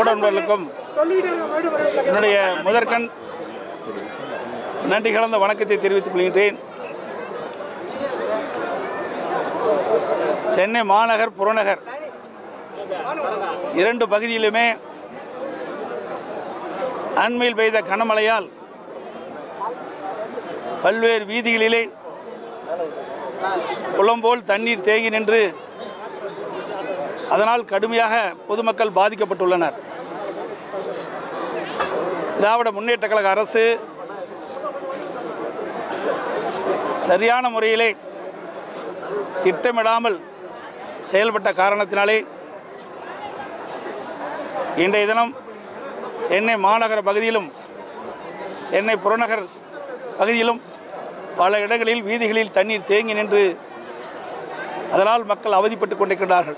ஊடகங்களுக்கும் என்னுடைய முதற்கண் நன்றி கலந்த வணக்கத்தை தெரிவித்துக் கொள்கின்றேன் சென்னை மாநகர் புறநகர் இரண்டு பகுதியிலுமே அண்மையில் பெய்த கனமழையால் பல்வேறு வீதிகளிலே குளம் போல் தண்ணீர் தேங்கி நின்று அதனால் கடுமையாக பொதுமக்கள் பாதிக்கப்பட்டுள்ளனர் திராவிட முன்னேற்ற கழக அரசு சரியான முறையிலே திட்டமிடாமல் செயல்பட்ட காரணத்தினாலே இன்றைய தினம் சென்னை மாநகர பகுதியிலும் சென்னை புறநகர் பகுதியிலும் பல இடங்களில் வீதிகளில் தண்ணீர் தேங்கி நின்று அதனால் மக்கள் அவதிப்பட்டு கொண்டிருக்கின்றார்கள்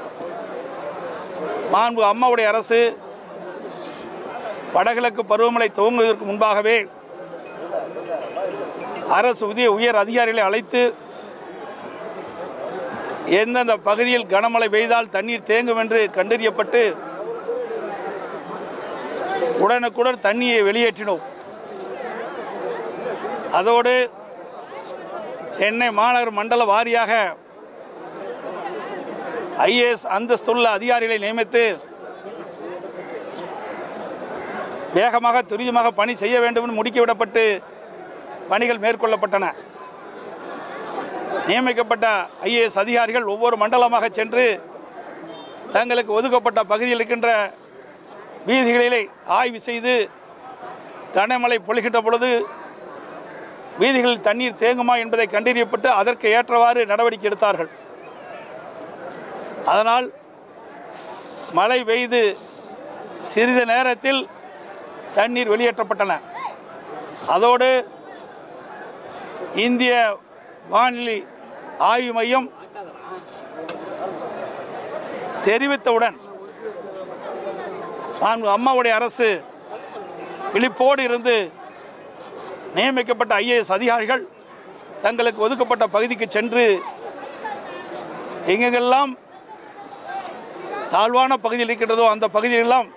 மாண்பு அம்மாவுடைய அரசு வடகிழக்கு பருவமழை துவங்குவதற்கு முன்பாகவே அரசு உதய உயர் அதிகாரிகளை அழைத்து எந்தெந்த பகுதியில் கனமழை பெய்தால் தண்ணீர் தேங்கும் என்று கண்டறியப்பட்டு உடனுக்குடன் தண்ணியை வெளியேற்றினோம் அதோடு சென்னை மாநகர் மண்டல வாரியாக ஐஏஎஸ் அந்தஸ்துள்ள அதிகாரிகளை நியமித்து வேகமாக துரிதமாக பணி செய்ய வேண்டும் என்று முடுக்கிவிடப்பட்டு பணிகள் மேற்கொள்ளப்பட்டன நியமிக்கப்பட்ட ஐஏஎஸ் அதிகாரிகள் ஒவ்வொரு மண்டலமாக சென்று தங்களுக்கு ஒதுக்கப்பட்ட பகுதியில் இருக்கின்ற வீதிகளிலே ஆய்வு செய்து கனமழை பொழிகின்ற பொழுது வீதிகளில் தண்ணீர் தேங்குமா என்பதை கண்டறியப்பட்டு அதற்கு ஏற்றவாறு நடவடிக்கை எடுத்தார்கள் அதனால் மழை பெய்து சிறிது நேரத்தில் தண்ணீர் வெளியேற்றப்பட்டன அதோடு இந்திய வானிலை ஆய்வு மையம் தெரிவித்தவுடன் நான் அம்மாவுடைய அரசு விழிப்போடு இருந்து நியமிக்கப்பட்ட ஐஏஎஸ் அதிகாரிகள் தங்களுக்கு ஒதுக்கப்பட்ட பகுதிக்கு சென்று எங்கெங்கெல்லாம் தாழ்வான பகுதியில் இருக்கின்றதோ அந்த பகுதியிலெல்லாம்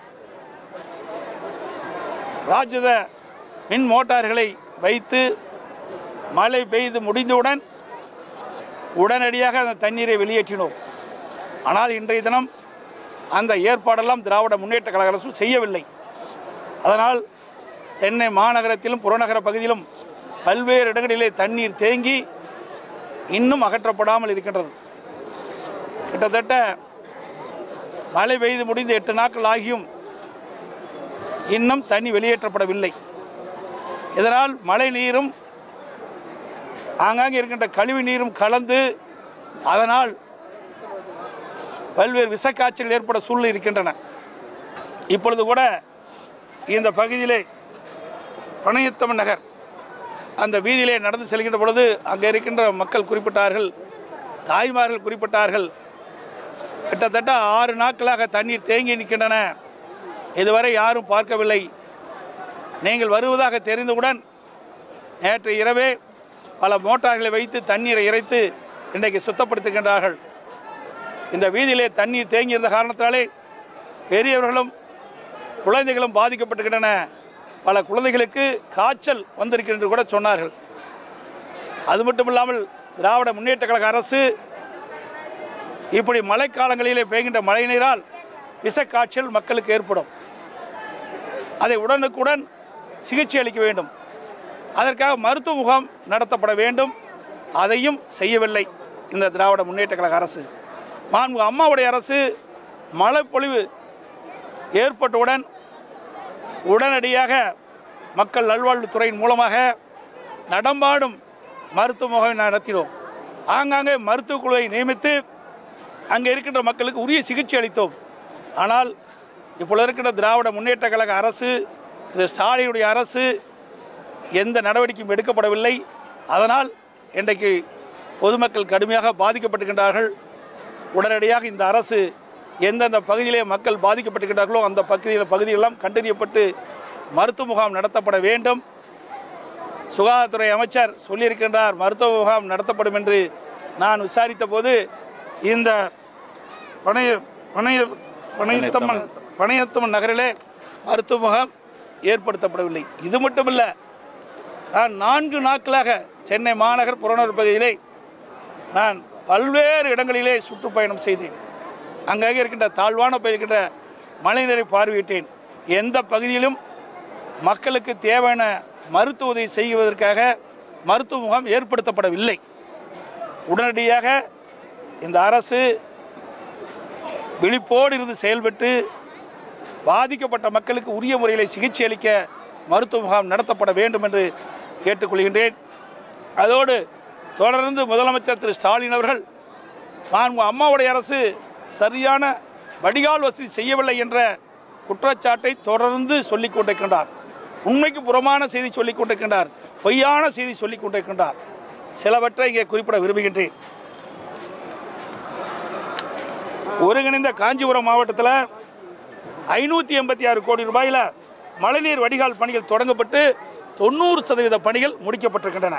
ராஜத மின் மோட்டார்களை வைத்து மழை பெய்து முடிந்தவுடன் உடனடியாக அந்த தண்ணீரை வெளியேற்றினோம் ஆனால் இன்றைய தினம் அந்த ஏற்பாடெல்லாம் திராவிட முன்னேற்ற கழக அரசு செய்யவில்லை அதனால் சென்னை மாநகரத்திலும் புறநகர பகுதியிலும் பல்வேறு இடங்களிலே தண்ணீர் தேங்கி இன்னும் அகற்றப்படாமல் இருக்கின்றது கிட்டத்தட்ட மழை பெய்து முடிந்து எட்டு நாட்கள் ஆகியும் இன்னும் தண்ணி வெளியேற்றப்படவில்லை இதனால் மழை நீரும் ஆங்காங்கே இருக்கின்ற கழிவு நீரும் கலந்து அதனால் பல்வேறு விஷக்காய்ச்சல் ஏற்பட சூழ்நிலை இருக்கின்றன இப்பொழுது கூட இந்த பகுதியிலே பனையத்தமன் நகர் அந்த வீதியிலே நடந்து செல்கின்ற பொழுது அங்கே இருக்கின்ற மக்கள் குறிப்பிட்டார்கள் தாய்மார்கள் குறிப்பிட்டார்கள் கிட்டத்தட்ட ஆறு நாட்களாக தண்ணீர் தேங்கி நிற்கின்றன இதுவரை யாரும் பார்க்கவில்லை நீங்கள் வருவதாக தெரிந்தவுடன் நேற்று இரவே பல மோட்டார்களை வைத்து தண்ணீரை இறைத்து இன்றைக்கு சுத்தப்படுத்துகின்றார்கள் இந்த வீதியிலே தண்ணீர் தேங்கியிருந்த காரணத்தினாலே பெரியவர்களும் குழந்தைகளும் பாதிக்கப்பட்டுகின்றன பல குழந்தைகளுக்கு காய்ச்சல் வந்திருக்கிறது என்று கூட சொன்னார்கள் அது மட்டும் இல்லாமல் திராவிட முன்னேற்ற கழக அரசு இப்படி மழைக்காலங்களிலே பெய்கின்ற மழை நீரால் விஷக்காய்ச்சல் மக்களுக்கு ஏற்படும் அதை உடனுக்குடன் சிகிச்சை அளிக்க வேண்டும் அதற்காக மருத்துவ முகாம் நடத்தப்பட வேண்டும் அதையும் செய்யவில்லை இந்த திராவிட முன்னேற்ற கழக அரசு மாண்பு அம்மாவுடைய அரசு மழைப்பொழிவு ஏற்பட்டவுடன் உடனடியாக மக்கள் நல்வாழ்வுத்துறையின் மூலமாக நடமாடும் மருத்துவ முகாமை நடத்தினோம் ஆங்காங்கே மருத்துவக் குழுவை நியமித்து அங்கே இருக்கின்ற மக்களுக்கு உரிய சிகிச்சை அளித்தோம் ஆனால் இப்பொழுது இருக்கின்ற திராவிட முன்னேற்ற கழக அரசு திரு ஸ்டாலினுடைய அரசு எந்த நடவடிக்கையும் எடுக்கப்படவில்லை அதனால் இன்றைக்கு பொதுமக்கள் கடுமையாக பாதிக்கப்பட்டுகின்றார்கள் உடனடியாக இந்த அரசு எந்தெந்த பகுதியிலே மக்கள் பாதிக்கப்பட்டுகின்றார்களோ அந்த பகுதியில் பகுதியெல்லாம் கண்டறியப்பட்டு மருத்துவ முகாம் நடத்தப்பட வேண்டும் சுகாதாரத்துறை அமைச்சர் சொல்லியிருக்கின்றார் மருத்துவ முகாம் நடத்தப்படும் என்று நான் விசாரித்த போது இந்த பனைய பனைய பனையத்தம்மன் பனையத்தமன் நகரிலே மருத்துவ முகாம் ஏற்படுத்தப்படவில்லை இது மட்டுமல்ல நான் நான்கு நாட்களாக சென்னை மாநகர் புறநகர் பகுதியிலே நான் பல்வேறு இடங்களிலே சுற்றுப்பயணம் செய்தேன் அங்கங்கே இருக்கின்ற தாழ்வான பயிருக்கின்ற மலைநீரை பார்வையிட்டேன் எந்த பகுதியிலும் மக்களுக்கு தேவையான மருத்துவ உதவி செய்வதற்காக மருத்துவ முகாம் ஏற்படுத்தப்படவில்லை உடனடியாக இந்த அரசு விழிப்போடு இருந்து செயல்பட்டு பாதிக்கப்பட்ட மக்களுக்கு உரிய முறையில் சிகிச்சை அளிக்க மருத்துவ முகாம் நடத்தப்பட வேண்டும் என்று கேட்டுக்கொள்கின்றேன் அதோடு தொடர்ந்து முதலமைச்சர் திரு ஸ்டாலின் அவர்கள் நான் உங்கள் அம்மாவுடைய அரசு சரியான வடிகால் வசதி செய்யவில்லை என்ற குற்றச்சாட்டை தொடர்ந்து சொல்லிக் கொண்டிருக்கின்றார் உண்மைக்கு புறமான செய்தி சொல்லிக் கொண்டிருக்கின்றார் பொய்யான செய்தி சொல்லிக் கொண்டிருக்கின்றார் சிலவற்றை இங்கே குறிப்பிட விரும்புகின்றேன் ஒருங்கிணைந்த காஞ்சிபுரம் மாவட்டத்தில் ஐநூற்றி எண்பத்தி ஆறு கோடி ரூபாயில் மழைநீர் வடிகால் பணிகள் தொடங்கப்பட்டு தொண்ணூறு சதவீத பணிகள் முடிக்கப்பட்டிருக்கின்றன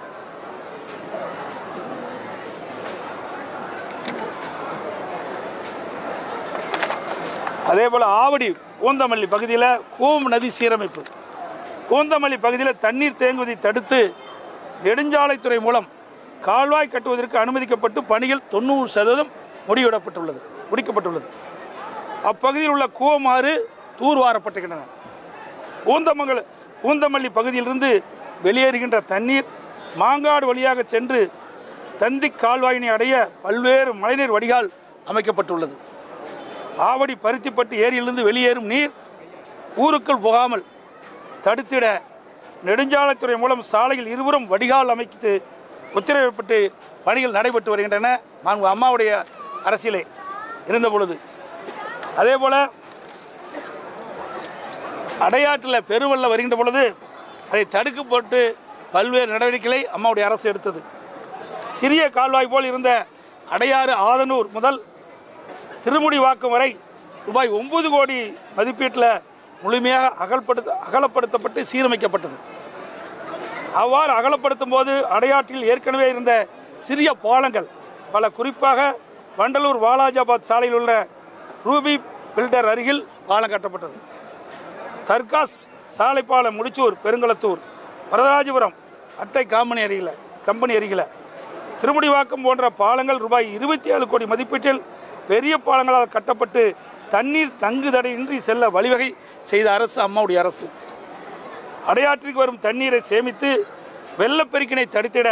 அதே போல் ஆவடி பூந்தமல்லி பகுதியில் கூம் நதி சீரமைப்பு பூந்தமல்லி பகுதியில் தண்ணீர் தேங்குவதை தடுத்து நெடுஞ்சாலைத்துறை மூலம் கால்வாய் கட்டுவதற்கு அனுமதிக்கப்பட்டு பணிகள் தொண்ணூறு சதவீதம் முடிவிடப்பட்டுள்ளது முடிக்கப்பட்டுள்ளது அப்பகுதியில் உள்ள கூவமாறு தூர்வாரப்பட்டுகின்றன பூந்தமங்கல பூந்தமல்லி பகுதியிலிருந்து வெளியேறுகின்ற தண்ணீர் மாங்காடு வழியாக சென்று தந்தி கால்வாயினை அடைய பல்வேறு மழைநீர் வடிகால் அமைக்கப்பட்டுள்ளது ஆவடி பருத்திப்பட்டு ஏரியிலிருந்து வெளியேறும் நீர் ஊருக்குள் புகாமல் தடுத்திட நெடுஞ்சாலைத்துறை மூலம் சாலையில் இருபுறம் வடிகால் அமைத்து உத்தரவிடப்பட்டு பணிகள் நடைபெற்று வருகின்றன நான் அம்மாவுடைய அரசியலே இருந்த பொழுது அதே போல் அடையாற்றில் பெருவெள்ளம் வருகின்ற பொழுது அதை தடுக்க போட்டு பல்வேறு நடவடிக்கைகளை அம்மாவுடைய அரசு எடுத்தது சிறிய கால்வாய் போல் இருந்த அடையாறு ஆதனூர் முதல் திருமுடிவாக்கம் வரை ரூபாய் ஒன்பது கோடி மதிப்பீட்டில் முழுமையாக அகல்படுத்த அகலப்படுத்தப்பட்டு சீரமைக்கப்பட்டது அவ்வாறு அகலப்படுத்தும் போது அடையாற்றில் ஏற்கனவே இருந்த சிறிய பாலங்கள் பல குறிப்பாக வண்டலூர் வாலாஜாபாத் சாலையில் உள்ள ரூபி பில்டர் அருகில் பாலம் கட்டப்பட்டது தர்காஸ் சாலைப்பாலம் முடிச்சூர் பெருங்களத்தூர் வரதராஜபுரம் அட்டை காம்பனி அருகில் கம்பெனி அருகில் திருமுடிவாக்கம் போன்ற பாலங்கள் ரூபாய் இருபத்தி ஏழு கோடி மதிப்பீட்டில் பெரிய பாலங்களால் கட்டப்பட்டு தண்ணீர் தங்கு தடையின்றி செல்ல வழிவகை செய்த அரசு அம்மாவுடைய அரசு அடையாற்றுக்கு வரும் தண்ணீரை சேமித்து வெள்ளப்பெருக்கினை தடுத்திட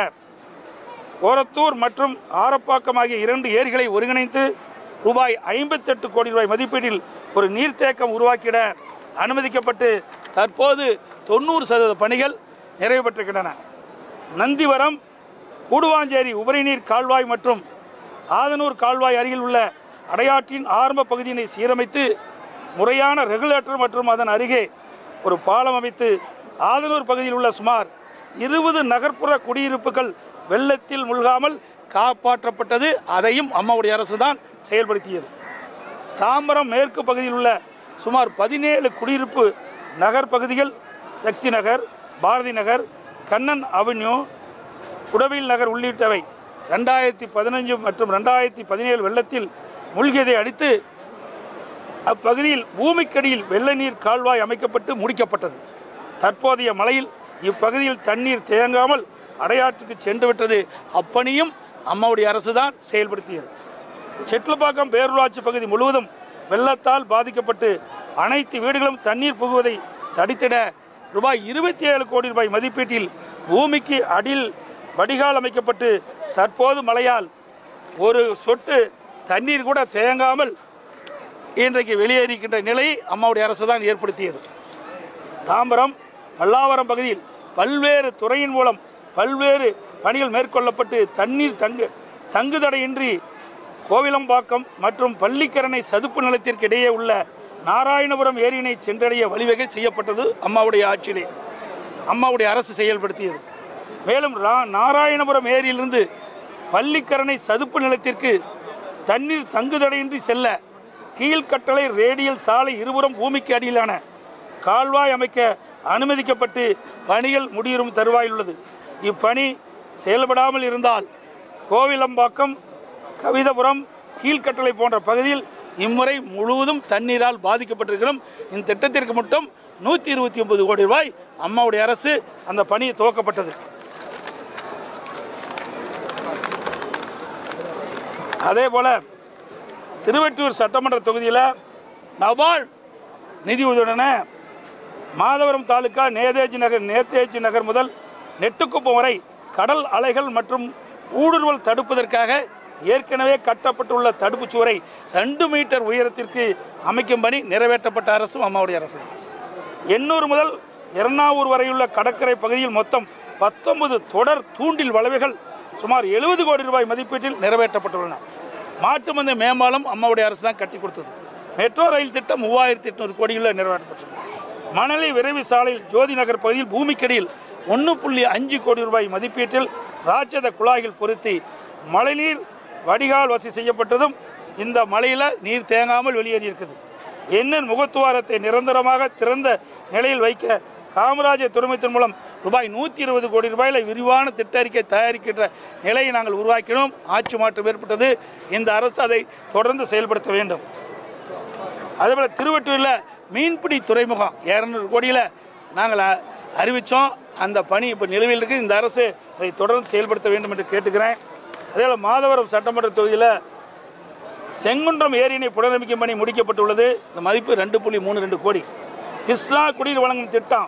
ஓரத்தூர் மற்றும் ஆரப்பாக்கம் ஆகிய இரண்டு ஏரிகளை ஒருங்கிணைத்து ரூபாய் ஐம்பத்தெட்டு கோடி ரூபாய் மதிப்பீட்டில் ஒரு நீர்த்தேக்கம் உருவாக்கிட அனுமதிக்கப்பட்டு தற்போது தொண்ணூறு சதவீத பணிகள் நிறைவு பெற்றிருக்கின்றன நந்திவரம் கூடுவாஞ்சேரி உபரிநீர் கால்வாய் மற்றும் ஆதனூர் கால்வாய் அருகில் உள்ள அடையாற்றின் ஆரம்ப பகுதியினை சீரமைத்து முறையான ரெகுலேட்டர் மற்றும் அதன் அருகே ஒரு பாலம் அமைத்து ஆதனூர் பகுதியில் உள்ள சுமார் இருபது நகர்ப்புற குடியிருப்புகள் வெள்ளத்தில் முழ்காமல் காப்பாற்றப்பட்டது அதையும் அம்மாவுடைய அரசு தான் செயல்படுத்தியது தாம்பரம் மேற்கு பகுதியில் உள்ள சுமார் பதினேழு குடியிருப்பு நகர் பகுதிகள் சக்தி நகர் பாரதி நகர் கண்ணன் அவென்யூ குடவில் நகர் உள்ளிட்டவை ரெண்டாயிரத்தி பதினஞ்சு மற்றும் ரெண்டாயிரத்தி பதினேழு வெள்ளத்தில் மூழ்கியதை அடுத்து அப்பகுதியில் பூமிக்கடியில் வெள்ள நீர் கால்வாய் அமைக்கப்பட்டு முடிக்கப்பட்டது தற்போதைய மழையில் இப்பகுதியில் தண்ணீர் தேங்காமல் அடையாற்றுக்கு சென்று விட்டது அப்பணியும் அம்மாவுடைய அரசு தான் செயல்படுத்தியது செட்லப்பாக்கம் பேரூராட்சி பகுதி முழுவதும் வெள்ளத்தால் பாதிக்கப்பட்டு அனைத்து வீடுகளும் தண்ணீர் புகுவதை தடுத்திட ரூபாய் இருபத்தி ஏழு கோடி ரூபாய் மதிப்பீட்டில் பூமிக்கு அடியில் வடிகால் அமைக்கப்பட்டு தற்போது மழையால் ஒரு சொட்டு தண்ணீர் கூட தேங்காமல் இன்றைக்கு வெளியேறிக்கின்ற நிலையை அம்மாவுடைய அரசு தான் ஏற்படுத்தியது தாம்பரம் பல்லாவரம் பகுதியில் பல்வேறு துறையின் மூலம் பல்வேறு பணிகள் மேற்கொள்ளப்பட்டு தண்ணீர் தங்கு தங்குதடையின்றி கோவிலம்பாக்கம் மற்றும் பள்ளிக்கரணை சதுப்பு நிலத்திற்கு இடையே உள்ள நாராயணபுரம் ஏரியினை சென்றடைய வழிவகை செய்யப்பட்டது அம்மாவுடைய ஆட்சியிலே அம்மாவுடைய அரசு செயல்படுத்தியது மேலும் ரா- நாராயணபுரம் ஏரியிலிருந்து பள்ளிக்கரணை சதுப்பு நிலத்திற்கு தண்ணீர் தங்குதடையின்றி செல்ல கீழ்கட்டளை ரேடியல் சாலை இருபுறம் பூமிக்கு அடியிலான கால்வாய் அமைக்க அனுமதிக்கப்பட்டு பணிகள் முடியும் தருவாயில் உள்ளது இப்பணி செயல்படாமல் இருந்தால் கோவிலம்பாக்கம் கவிதபுரம் கீழ்கட்டளை போன்ற பகுதியில் இம்முறை முழுவதும் தண்ணீரால் பாதிக்கப்பட்டிருக்கிறோம் இந்த திட்டத்திற்கு மட்டும் நூற்றி இருபத்தி ஒன்பது கோடி ரூபாய் அம்மாவுடைய அரசு அந்த பணியை துவக்கப்பட்டது அதே போல திருவெட்டூர் சட்டமன்ற தொகுதியில் நபால் நிதி உதவியுடனே மாதவரம் தாலுகா நேதேஜி நகர் நேதேஜி நகர் முதல் நெட்டுக்குப்பம் வரை கடல் அலைகள் மற்றும் ஊடுருவல் தடுப்பதற்காக ஏற்கனவே கட்டப்பட்டுள்ள தடுப்புச் சுவரை ரெண்டு மீட்டர் உயரத்திற்கு அமைக்கும் பணி நிறைவேற்றப்பட்ட அரசும் அம்மாவுடைய அரசு எண்ணூறு முதல் எர்ணாவூர் வரையுள்ள கடற்கரை பகுதியில் மொத்தம் பத்தொன்பது தொடர் தூண்டில் வளைவுகள் சுமார் எழுபது கோடி ரூபாய் மதிப்பீட்டில் நிறைவேற்றப்பட்டுள்ளன மாட்டு மந்தை மேம்பாலம் அம்மாவுடைய அரசு தான் கட்டி கொடுத்தது மெட்ரோ ரயில் திட்டம் மூவாயிரத்தி எட்நூறு கோடிகளில் நிறைவேற்றப்பட்டது மணலி விரைவு சாலையில் ஜோதி நகர் பகுதியில் பூமிக்கடியில் ஒன்று புள்ளி அஞ்சு கோடி ரூபாய் மதிப்பீட்டில் ராட்சத குழாய்கள் பொருத்தி மழைநீர் வடிகால் வசதி செய்யப்பட்டதும் இந்த மழையில் நீர் தேங்காமல் வெளியேறியிருக்குது எண்ணெய் முகத்துவாரத்தை நிரந்தரமாக திறந்த நிலையில் வைக்க காமராஜர் துறைமுகத்தின் மூலம் ரூபாய் நூற்றி இருபது கோடி ரூபாயில் விரிவான திட்ட அறிக்கை தயாரிக்கின்ற நிலையை நாங்கள் உருவாக்கினோம் ஆட்சி மாற்றம் ஏற்பட்டது இந்த அரசு அதை தொடர்ந்து செயல்படுத்த வேண்டும் அதேபோல் திருவட்டூரில் மீன்பிடி துறைமுகம் இரநூறு கோடியில் நாங்கள் அ- அறிவித்தோம் அந்த பணி இப்போ நிலுவையில் இருக்குது இந்த அரசு அதை தொடர்ந்து செயல்படுத்த வேண்டும் என்று கேட்டுக்கிறேன் அதேபோல் மாதவரம் சட்டமன்ற தொகுதியில் செங்குன்றம் ஏரியினை புனரமைக்கும் பணி முடிக்கப்பட்டுள்ளது இந்த மதிப்பு ரெண்டு புள்ளி மூணு ரெண்டு கோடி கிருஷ்ணா குடிநீர் வழங்கும் திட்டம்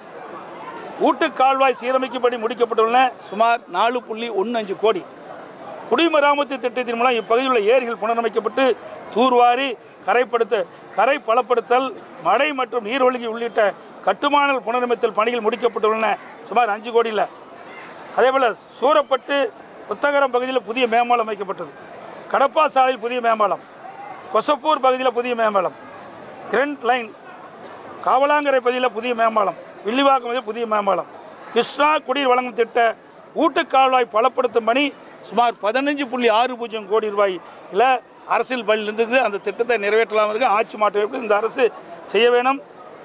ஊட்டு கால்வாய் சீரமைக்கும்படி முடிக்கப்பட்டுள்ளன சுமார் நாலு புள்ளி ஒன்று அஞ்சு கோடி குடிமராமத்து திட்டத்தின் மூலம் இப்பகுதியில் உள்ள ஏரிகள் புனரமைக்கப்பட்டு தூர்வாரி கரைப்படுத்த கரை பலப்படுத்தல் மழை மற்றும் நீர்வழிகள் உள்ளிட்ட கட்டுமான புனரமைத்தல் பணிகள் முடிக்கப்பட்டுள்ளன சுமார் அஞ்சு கோடியில் அதேபோல் சூரப்பட்டு புத்தகரம் பகுதியில் புதிய மேம்பாலம் அமைக்கப்பட்டது கடப்பா சாலையில் புதிய மேம்பாலம் கொசப்பூர் பகுதியில் புதிய மேம்பாலம் கிரண்ட் லைன் காவலாங்கரை பகுதியில் புதிய மேம்பாலம் வில்லிவாக்கம் பகுதியில் புதிய மேம்பாலம் கிருஷ்ணா குடிநீர் வழங்கும் திட்ட ஊட்டுக்கால்வாய் பலப்படுத்தும் பணி சுமார் பதினஞ்சு புள்ளி ஆறு பூஜ்ஜியம் கோடி ரூபாயில் அரசியல் பணியில் இருந்தது அந்த திட்டத்தை நிறைவேற்றலாம் இருக்கு ஆட்சி மாற்றம் ஏற்பட்டு இந்த அரசு செய்ய வேணும்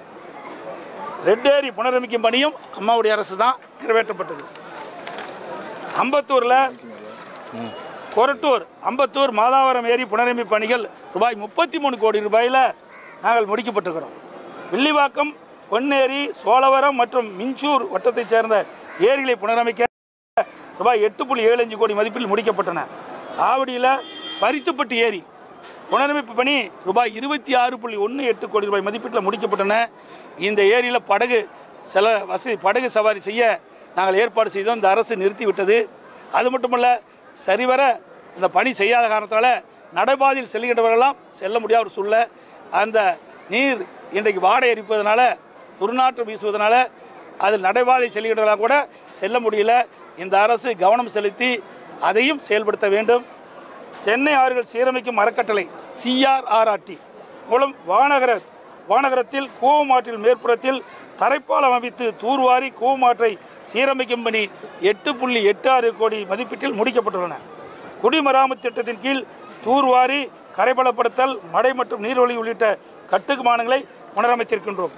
ரெட் ஏரி புனரமைக்கும் பணியும் அம்மாவுடைய அரசு தான் நிறைவேற்றப்பட்டது அம்பத்தூரில் கொரட்டூர் அம்பத்தூர் மாதாவரம் ஏரி புனரமைப்பு பணிகள் ரூபாய் முப்பத்தி மூணு கோடி ரூபாயில் நாங்கள் முடிக்கப்பட்டிருக்கிறோம் வில்லிவாக்கம் பொன்னேரி சோழவரம் மற்றும் மிஞ்சூர் வட்டத்தைச் சேர்ந்த ஏரிகளை புனரமைக்க ரூபாய் எட்டு புள்ளி ஏழு அஞ்சு கோடி மதிப்பில் முடிக்கப்பட்டன ஆவடியில் பரித்துப்பட்டு ஏரி புனரமைப்பு பணி ரூபாய் இருபத்தி ஆறு புள்ளி ஒன்று எட்டு கோடி ரூபாய் மதிப்பீட்டில் முடிக்கப்பட்டன இந்த ஏரியில் படகு சில வசதி படகு சவாரி செய்ய நாங்கள் ஏற்பாடு செய்தோம் இந்த அரசு நிறுத்தி விட்டது அது மட்டுமல்ல சரிவர இந்த பணி செய்யாத காரணத்தால் நடைபாதையில் செல்கின்றவரெல்லாம் செல்ல முடியாத ஒரு சூழ்நிலை அந்த நீர் இன்றைக்கு வாடை எரிப்பதனால துர்நாற்றம் வீசுவதனால அதில் நடைபாதை செல்கின்றவர்களாக கூட செல்ல முடியல இந்த அரசு கவனம் செலுத்தி அதையும் செயல்படுத்த வேண்டும் சென்னை ஆறுகள் சீரமைக்கும் அறக்கட்டளை சிஆர்ஆர்ஆர்டி மூலம் வானகர வானகரத்தில் கூவமாற்றில் மேற்புறத்தில் தரைப்பாலம் அமைத்து தூர்வாரி கூவமாற்றை சீரமைக்கும் பணி எட்டு புள்ளி எட்டு ஆறு கோடி மதிப்பீட்டில் முடிக்கப்பட்டுள்ளன குடிமராமத்து திட்டத்தின் கீழ் தூர்வாரி கரைபலப்படுத்தல் மடை மற்றும் நீர்வழி உள்ளிட்ட கட்டுமானங்களை புனரமைத்திருக்கின்றோம்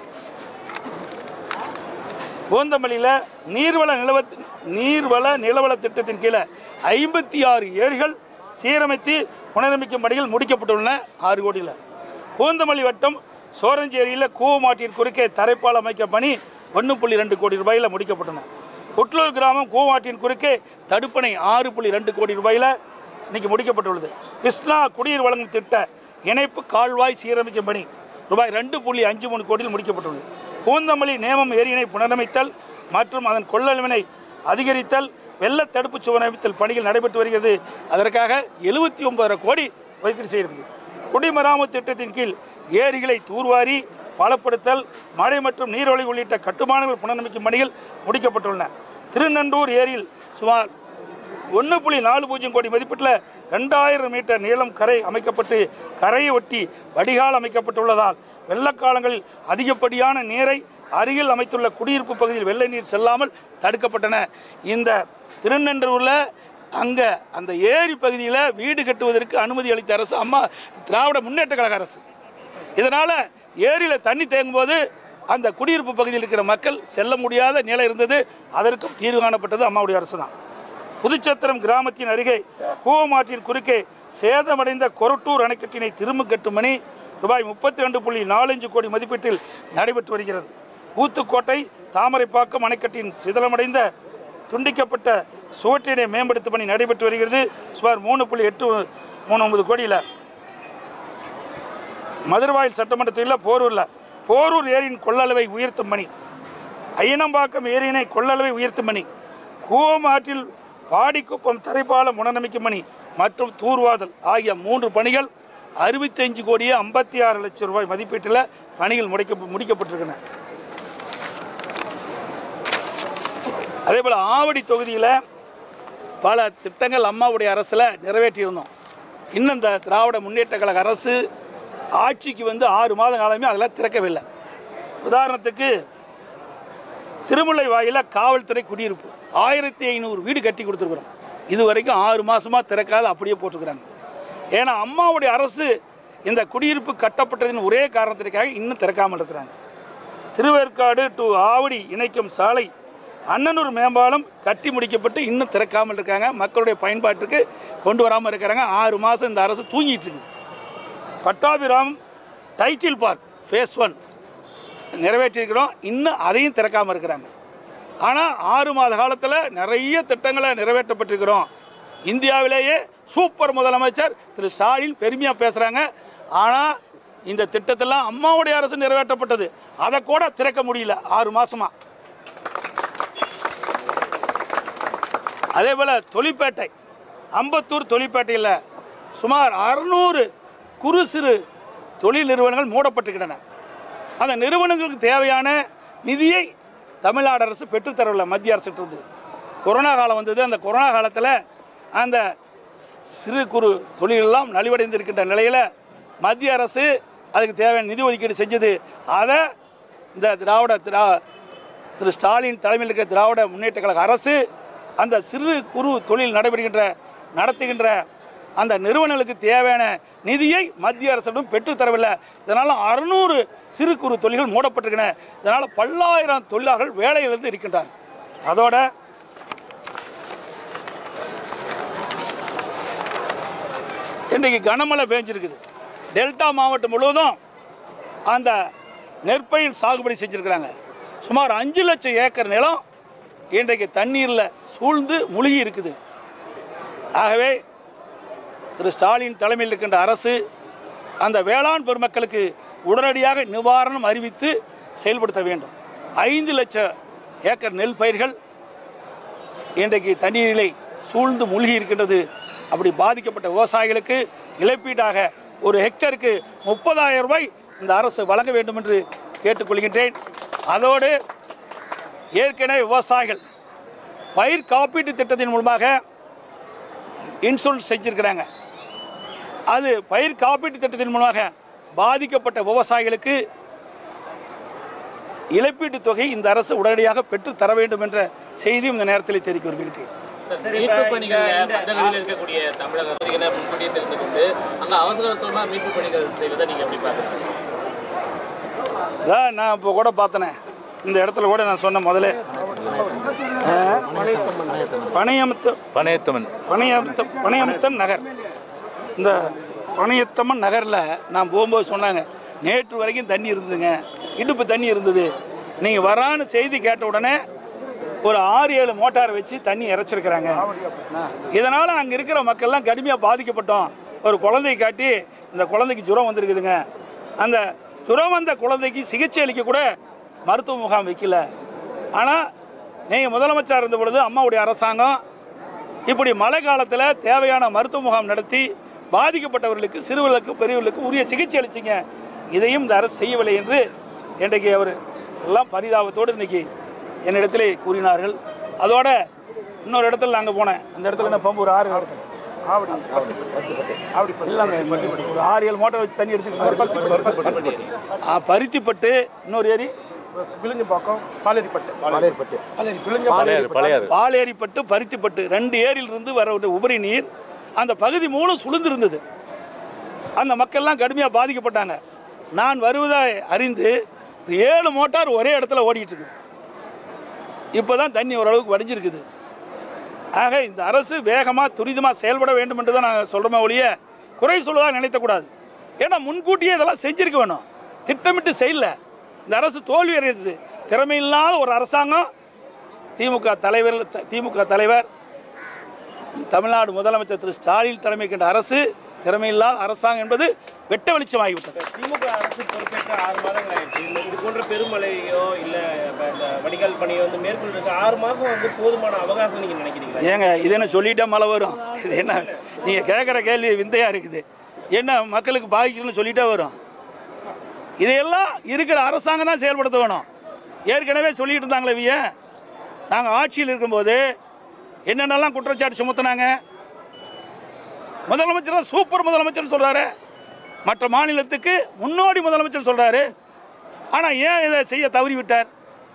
கோந்தமல்லியில் நீர்வள நிலவ நீர்வள நிலவள திட்டத்தின் கீழே ஐம்பத்தி ஆறு ஏரிகள் சீரமைத்து புனரமைக்கும் பணிகள் முடிக்கப்பட்டுள்ளன ஆறு கோடியில் கோந்தமல்லி வட்டம் சோரஞ்சேரியில் கூவமாட்டின் குறுக்கே தரைப்பால் அமைக்க பணி ஒன்று புள்ளி ரெண்டு கோடி ரூபாயில் முடிக்கப்பட்டன புட்லூர் கிராமம் கூவமாட்டின் குறுக்கே தடுப்பணை ஆறு புள்ளி ரெண்டு கோடி ரூபாயில் இன்னைக்கு முடிக்கப்பட்டுள்ளது கிருஷ்ணா குடிநீர் வழங்கும் திட்ட இணைப்பு கால்வாய் சீரமைக்கும் பணி ரூபாய் ரெண்டு புள்ளி அஞ்சு மூணு கோடியில் முடிக்கப்பட்டுள்ளது பூந்தமல்லி நேமம் ஏரியினை புனரமைத்தல் மற்றும் அதன் கொள்ளளவினை அதிகரித்தல் வெள்ள தடுப்பு சுவர் அமைத்தல் பணிகள் நடைபெற்று வருகிறது அதற்காக எழுபத்தி ஒன்பதரை கோடி ஒதுக்கீடு செய்கிறது குடிமராமத்து திட்டத்தின் கீழ் ஏரிகளை தூர்வாரி பலப்படுத்தல் மழை மற்றும் நீர்வழி உள்ளிட்ட கட்டுமானங்கள் புனரமைக்கும் பணிகள் முடிக்கப்பட்டுள்ளன திருநண்டூர் ஏரியில் சுமார் ஒன்று புள்ளி நாலு பூஜ்ஜியம் கோடி மதிப்பீட்டில் ரெண்டாயிரம் மீட்டர் நீளம் கரை அமைக்கப்பட்டு கரையை ஒட்டி வடிகால் அமைக்கப்பட்டுள்ளதால் வெள்ளக்காலங்களில் அதிகப்படியான நீரை அருகில் அமைத்துள்ள குடியிருப்பு பகுதியில் வெள்ளை நீர் செல்லாமல் தடுக்கப்பட்டன இந்த திருநென்றூரில் அங்கே அந்த ஏரி பகுதியில் வீடு கட்டுவதற்கு அனுமதி அளித்த அரசு அம்மா திராவிட முன்னேற்ற கழக அரசு இதனால் ஏரியில் தண்ணி தேங்கும்போது அந்த குடியிருப்பு பகுதியில் இருக்கிற மக்கள் செல்ல முடியாத நிலை இருந்தது அதற்கும் தீர்வு காணப்பட்டது அம்மாவுடைய அரசு தான் புதுச்சத்திரம் கிராமத்தின் அருகே கூவமாற்றின் குறுக்கே சேதமடைந்த கொரட்டூர் அணைக்கட்டினை திரும்ப கட்டும் பணி ரூபாய் முப்பத்தி ரெண்டு புள்ளி நாலஞ்சு கோடி மதிப்பீட்டில் நடைபெற்று வருகிறது ஊத்துக்கோட்டை தாமரைப்பாக்கம் அணைக்கட்டின் சிதலமடைந்த துண்டிக்கப்பட்ட சுவற்றினை மேம்படுத்தும் பணி நடைபெற்று வருகிறது சுமார் மூணு புள்ளி எட்டு மூணு ஒன்பது கோடியில் மதுரவாயில் சட்டமன்றத்தில் போரூரில் போரூர் ஏரியின் கொள்ளளவை உயர்த்தும் பணி ஐயனம்பாக்கம் ஏரியினை கொள்ளளவை உயர்த்தும் பணி கூவமாற்றில் பாடிக்குப்பம் தரைப்பாலம் உணர்நமைக்கும் பணி மற்றும் தூர்வாதல் ஆகிய மூன்று பணிகள் அறுபத்தஞ்சு கோடியே ஐம்பத்தி ஆறு லட்சம் ரூபாய் மதிப்பீட்டில் பணிகள் முடிக்க முடிக்கப்பட்டிருக்கின்றன அதே போல் ஆவடி தொகுதியில் பல திட்டங்கள் அம்மாவுடைய அரசில் நிறைவேற்றியிருந்தோம் இன்னும் இந்த திராவிட முன்னேற்ற கழக அரசு ஆட்சிக்கு வந்து ஆறு மாத காலமே அதெல்லாம் திறக்கவில்லை உதாரணத்துக்கு திருமுல்லை வாயில காவல்துறை குடியிருப்பு ஆயிரத்தி ஐநூறு வீடு கட்டி கொடுத்துருக்குறோம் இது வரைக்கும் ஆறு மாசமாக திறக்காத அப்படியே போட்டுக்கிறாங்க ஏன்னா அம்மாவுடைய அரசு இந்த குடியிருப்பு கட்டப்பட்டதின் ஒரே காரணத்திற்காக இன்னும் திறக்காமல் இருக்கிறாங்க திருவேற்காடு டு ஆவடி இணைக்கும் சாலை அண்ணனூர் மேம்பாலம் கட்டி முடிக்கப்பட்டு இன்னும் திறக்காமல் இருக்காங்க மக்களுடைய பயன்பாட்டுக்கு கொண்டு வராமல் இருக்கிறாங்க ஆறு மாதம் இந்த அரசு தூங்கிட்டு இருக்குது Pattabiram Tidel park phase one நிறைவேற்றியிருக்கிறோம் இன்னும் அதையும் திறக்காமல் இருக்கிறாங்க ஆனால் ஆறு மாத காலத்தில் நிறைய திட்டங்களை நிறைவேற்றப்பட்டிருக்கிறோம் இந்தியாவிலேயே சூப்பர் முதலமைச்சர் திரு ஸ்டாலின் பெருமையாக பேசுகிறாங்க ஆனால் இந்த திட்டத்தெல்லாம் அம்மாவுடைய அரசு நிறைவேற்றப்பட்டது அதை கூட திறக்க முடியல ஆறு மாசமா அதே போல் தொழிற்பேட்டை அம்பத்தூர் தொழிற்பேட்டையில் சுமார் அறுநூறு குறு சிறு தொழில் நிறுவனங்கள் மூடப்பட்டுக்கின்றன அந்த நிறுவனங்களுக்கு தேவையான நிதியை தமிழ்நாடு அரசு பெற்றுத்தரவில்லை மத்திய அரசு இருந்து கொரோனா காலம் வந்தது அந்த கொரோனா காலத்தில் அந்த சிறு குறு தொழிலெல்லாம் நலிவடைந்திருக்கின்ற நிலையில் மத்திய அரசு அதுக்கு தேவையான நிதி ஒதுக்கீடு செஞ்சது அதை இந்த திராவிட திரா திரு ஸ்டாலின் தலைமையில் இருக்கிற திராவிட முன்னேற்ற கழக அரசு அந்த சிறு குறு தொழில் நடைபெறுகின்ற நடத்துகின்ற அந்த நிறுவனங்களுக்கு தேவையான நிதியை மத்திய அரசிடம் பெற்றுத் தரவில்லை இதனால் அறுநூறு சிறு குறு தொழில்கள் மூடப்பட்டிருக்கின்றன இதனால் பல்லாயிரம் தொழிலாளர்கள் வேலையிலிருந்து இருக்கின்றார் அதோட இன்றைக்கு கனமழை பேஞ்சிருக்குது டெல்டா மாவட்டம் முழுவதும் அந்த நெற்பயிர் சாகுபடி செஞ்சுருக்கிறாங்க சுமார் அஞ்சு லட்சம் ஏக்கர் நிலம் இன்றைக்கு தண்ணீரில் சூழ்ந்து முழுகி இருக்குது ஆகவே திரு ஸ்டாலின் தலைமையில் இருக்கின்ற அரசு அந்த வேளாண் பெருமக்களுக்கு உடனடியாக நிவாரணம் அறிவித்து செயல்படுத்த வேண்டும் ஐந்து லட்சம் ஏக்கர் நெல் பயிர்கள் இன்றைக்கு தண்ணீரிலே சூழ்ந்து மூழ்கி இருக்கின்றது அப்படி பாதிக்கப்பட்ட விவசாயிகளுக்கு இழப்பீடாக ஒரு ஹெக்டருக்கு முப்பதாயிரம் ரூபாய் இந்த அரசு வழங்க வேண்டும் என்று கேட்டுக்கொள்கின்றேன் அதோடு ஏற்கனவே விவசாயிகள் பயிர் காப்பீட்டு திட்டத்தின் மூலமாக இன்சூரன்ஸ் செஞ்சிருக்கிறாங்க அது பயிர் காப்பீட்டு திட்டத்தின் மூலமாக பாதிக்கப்பட்ட விவசாயிகளுக்கு இழப்பீட்டு தொகை இந்த அரசு உடனடியாக பெற்று தர வேண்டும் என்ற செய்தியும் இந்த நேரத்தில் தெரிவிக்க விரும்புகிறேன் மீட்பு பணிகள் மண்டலங்களில் இருக்கக்கூடிய தமிழக பகுதிகளை முன்கூட்டியே தெரிந்து கொண்டு அங்க அவசர அவசரமா மீட்பு பணிகள் செய்வதை நீங்க எப்படி பாக்குறீங்க அதான் நான் இப்போ கூட பார்த்தனே இந்த இடத்துல கூட நான் சொன்ன முதல்ல பனையமுத்த பனையத்தமன் பனையமுத்த பனையமுத்தன் நகர் இந்த பனையத்தம்மன் நகரில் நான் போகும்போது சொன்னாங்க நேற்று வரைக்கும் தண்ணி இருந்ததுங்க இடுப்பு தண்ணி இருந்தது நீங்கள் வரான்னு செய்தி கேட்ட உடனே ஒரு ஆறு ஏழு மோட்டார் வச்சு தண்ணி இறைச்சிருக்கிறாங்க இதனால் அங்கே இருக்கிற மக்கள்லாம் கடுமையாக பாதிக்கப்பட்டோம் ஒரு குழந்தையை காட்டி இந்த குழந்தைக்கு ஜுரம் வந்திருக்குதுங்க அந்த ஜுரம் வந்த குழந்தைக்கு சிகிச்சை அளிக்க கூட மருத்துவ முகாம் வைக்கல ஆனால் நீங்கள் முதலமைச்சர் இருந்த பொழுது அம்மாவுடைய அரசாங்கம் இப்படி மழை காலத்தில் தேவையான மருத்துவ முகாம் நடத்தி பாதிக்கப்பட்டவர்களுக்கு சிறுவர்களுக்கு பெரியவர்களுக்கு உரிய சிகிச்சை அளிச்சிங்க இதையும் இந்த அரசு செய்யவில்லை என்று இன்றைக்கு அவர் எல்லாம் பரிதாபத்தோடு இன்னைக்கு என்னிடத்திலே கூறினார்கள் அதோட இன்னொரு இடத்துல நாங்கள் போனேன் அந்த இடத்துல என்ன பம்பு ஒரு ஆறு இடத்துல இல்லைங்க ஒரு ஆறு ஏழு மோட்டார் வச்சு தண்ணி எடுத்துக்கிட்டு ஆ, பருத்திப்பட்டு இன்னொரு ஏரி விழுஞ்சம்பாக்கம் பாலேரிப்பட்டு பாளையர்பட்டு பழையாறு பழையாறு பாலேரிப்பட்டு பருத்திப்பட்டு ரெண்டு ஏரியிலிருந்து வர ஒரு உபரி நீர் அந்த பகுதி மூலம் சுழுந்திருந்தது அந்த மக்கள்லாம் கடுமையாக பாதிக்கப்பட்டாங்க நான் வருவதை அறிந்து ஏழு மோட்டார் ஒரே இடத்துல ஓடிட்டு இருக்குது இப்போ தான் தண்ணி ஓரளவுக்கு வடிஞ்சிருக்குது ஆக இந்த அரசு வேகமாக துரிதமாக செயல்பட வேண்டும் என்று தான் நாங்கள் சொல்கிறோமே ஒழிய குறை சொல்வதாக நினைக்கக்கூடாது ஏன்னா முன்கூட்டியே இதெல்லாம் செஞ்சிருக்க வேணும் திட்டமிட்டு செய்யல இந்த அரசு தோல்வி அடைந்தது திறமையில்லாத ஒரு அரசாங்கம் திமுக தலைவர் திமுக தலைவர் தமிழ்நாடு முதலமைச்சர் திரு ஸ்டாலின் தலைமை கொண்ட அரசு திறமையில்லாத அரசாங்கம் என்பது வெட்ட வெளிச்சமாகிவிட்டது திமுக அரசு பொறுப்பேற்ற ஆறு மாதங்கள் ஆயிடுச்சு இந்த இது போன்ற பெருமழையோ இல்ல இப்ப இந்த வடிகால் பணியோ வந்து மேற்கொள்றதுக்கு ஆறு மாசம் வந்து போதுமான அவகாசம் நீங்க நினைக்கிறீங்களா ஏங்க இது என்ன சொல்லிட்டே மழை வரும் இது என்ன நீங்கள் கேட்குற கேள்வி விந்தையாக இருக்குது என்ன மக்களுக்கு பாதிக்கணும்னு சொல்லிட்டே வரும் இதையெல்லாம் இருக்கிற அரசாங்கம் தான் செயல்படுத்த வேணும் ஏற்கனவே சொல்லிட்டு இருந்தாங்களே விய நாங்கள் ஆட்சியில் இருக்கும்போது என்னென்னலாம் குற்றச்சாட்டு சுமத்துனாங்க முதலமைச்சர் தான் சூப்பர் முதலமைச்சர் சொல்கிறாரு மற்ற மாநிலத்துக்கு முன்னோடி முதலமைச்சர் சொல்கிறாரு ஆனால் ஏன் இதை செய்ய தவறி விட்டார்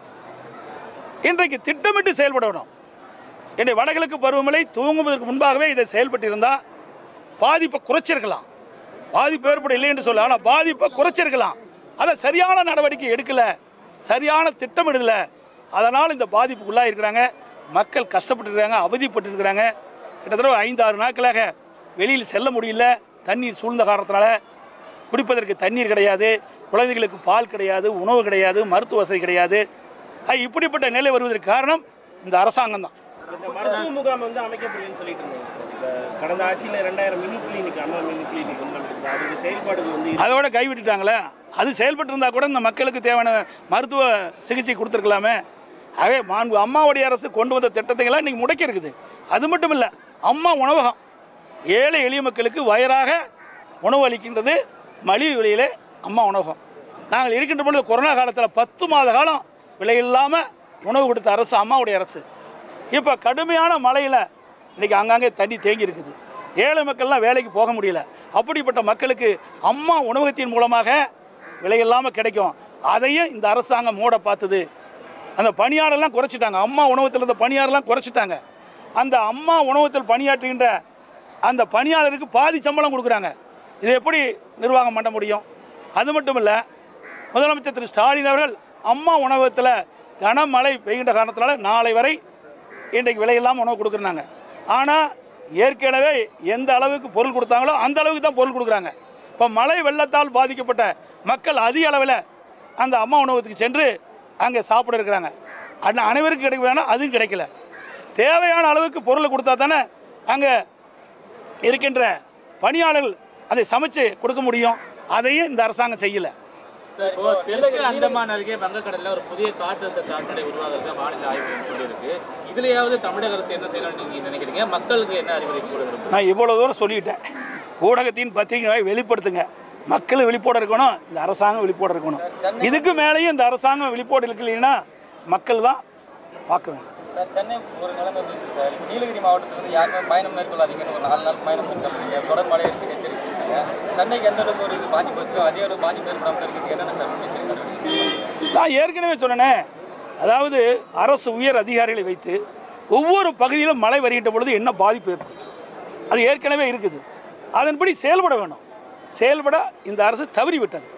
இன்றைக்கு திட்டமிட்டு செயல்படணும் என்னுடைய வடகிழக்கு பருவமழை துவங்குவதற்கு முன்பாகவே இதை செயல்பட்டிருந்தால் பாதிப்பை குறைச்சிருக்கலாம் பாதிப்பு ஏற்பட இல்லை என்று சொல்ல ஆனால் பாதிப்பை குறைச்சிருக்கலாம் அதை சரியான நடவடிக்கை எடுக்கல சரியான திட்டமிடல அதனால் இந்த பாதிப்புக்குள்ளாக இருக்கிறாங்க மக்கள் கஷ்டப்பட்டு இருக்காங்க அவதிப்பட்டு இருக்கிறாங்க கிட்டத்தட்ட ஒரு ஐந்து ஆறு நாட்களாக வெளியில் செல்ல முடியல தண்ணீர் சூழ்ந்த காரணத்தினால குடிப்பதற்கு தண்ணீர் கிடையாது குழந்தைகளுக்கு பால் கிடையாது உணவு கிடையாது மருத்துவ வசதி கிடையாது ஆக, இப்படிப்பட்ட நிலை வருவதற்கு காரணம் இந்த அரசாங்கம் தான் இந்த மருத்துவ முகாம் வந்து அமைக்கப்படுதுன்னு சொல்லிட்டு இருந்தீங்க இப்ப கடந்த ஆட்சியில ரெண்டாயிரம் mini clinic Anna mini clinic வந்து அமைச்சது அதுக்கு செயல்பாடுகள் வந்து அதோட கைவிட்டுட்டாங்களே அது செயல்பட்டு இருந்தால் கூட இந்த மக்களுக்கு தேவையான மருத்துவ சிகிச்சை கொடுத்துருக்கலாமே ஆகவே மாண்பு அம்மாவுடைய அரசு கொண்டு வந்த திட்டத்தையெல்லாம் இன்றைக்கி முடக்கி இருக்குது அது மட்டும் இல்லை அம்மா உணவகம் ஏழை எளிய மக்களுக்கு வயராக உணவு அளிக்கின்றது மலிவு விலையிலே அம்மா உணவகம் நாங்கள் இருக்கின்ற பொழுது கொரோனா காலத்தில் பத்து மாத காலம் விலை இல்லாமல் உணவு கொடுத்த அரசு அம்மாவுடைய அரசு இப்போ கடுமையான மழையில் இன்றைக்கி அங்கங்கே தண்ணி தேங்கி இருக்குது ஏழை மக்கள்லாம் வேலைக்கு போக முடியல அப்படிப்பட்ட மக்களுக்கு அம்மா உணவகத்தின் மூலமாக விலையில்லாமல் கிடைக்கும் அதையும் இந்த அரசாங்கம் மூட பார்த்தது அந்த பணியாளர்லாம் குறைச்சிட்டாங்க அம்மா உணவகத்தில் இருந்த பணியாளர்லாம் குறைச்சிட்டாங்க அந்த அம்மா உணவகத்தில் பணியாற்றுகின்ற அந்த பணியாளருக்கு பாதி சம்பளம் கொடுக்குறாங்க இது எப்படி நிர்வாகம் பண்ண முடியும் அது மட்டும் இல்லை முதலமைச்சர் திரு ஸ்டாலின் அவர்கள் அம்மா உணவகத்தில் கனமழை பெய்கின்ற காரணத்தினால நாளை வரை இன்றைக்கு விலையில்லாமல் உணவு கொடுக்குறாங்க ஆனால் ஏற்கனவே எந்த அளவுக்கு பொருள் கொடுத்தாங்களோ அந்த அளவுக்கு தான் பொருள் கொடுக்குறாங்க இப்போ மழை வெள்ளத்தால் பாதிக்கப்பட்ட மக்கள் அதிக அளவில் அந்த அம்மா உணவகத்துக்கு சென்று அங்கே சாப்பிட இருக்கிறாங்க அண்ணா அனைவருக்கும் கிடைக்க வேணால் அதுவும் கிடைக்கல தேவையான அளவுக்கு பொருளை கொடுத்தா தானே அங்கே இருக்கின்ற பணியாளர்கள் அதை சமைச்சு கொடுக்க முடியும் அதையும் இந்த அரசாங்கம் செய்யலை சார் இப்போ தெற்கு அந்தமான் அருகே வங்கக்கடல்ல ஒரு புதிய காற்றழுத்த தாழ்நிலை உருவாகிறதுக்கு வானிலை ஆய்வு மையம் சொல்லியிருக்கு இதுலயாவது தமிழக அரசு என்ன செய்யணும்னு நீங்க நினைக்கிறீங்க மக்களுக்கு என்ன அறிவுரை கூட விரும்புறீங்க நான் இவ்வளோ தூரம் சொல்லிட்டேன் ஊடகத்தின் பத்திரிகை வெளிப்படுத்துங்க மக்கள் விழிப்போட இருக்கணும் இந்த அரசாங்கம் விழிப்போட இருக்கணும் இதுக்கு மேலேயும் இந்த அரசாங்கம் விழிப்போடு இருக்கலைன்னா மக்கள் தான் பார்க்க வேண்டும் சார் சென்னை ஒரு நிலைமை இருக்கு சார் இப்போ நீலகிரி மாவட்டத்தில் யாருமே பயணம் மேற்கொள்ளாதீங்கன்னு ஒரு நாலு நாள் பயணம் மேற்கொள்ளுங்க தொடர் மழை இருக்கு எச்சரிக்கைங்க சென்னைக்கு எந்த அளவுக்கு ஒரு இது பாதிப்பு இருக்கோ அதே ஒரு பாதிப்பு ஏற்படாமல் இருக்கிறதுக்கு என்னென்ன சார் முன்னெச்சரிக்கை நடவடிக்கை நான் ஏற்கனவே சொன்னேனே அதாவது அரசு உயர் அதிகாரிகளை வைத்து ஒவ்வொரு பகுதியிலும் மழை வருகின்ற பொழுது என்ன பாதிப்பு ஏற்படும் அது ஏற்கனவே இருக்குது அதன்படி செயல்பட வேணும் செயல்பட இந்த அரசு தவறிவிட்டது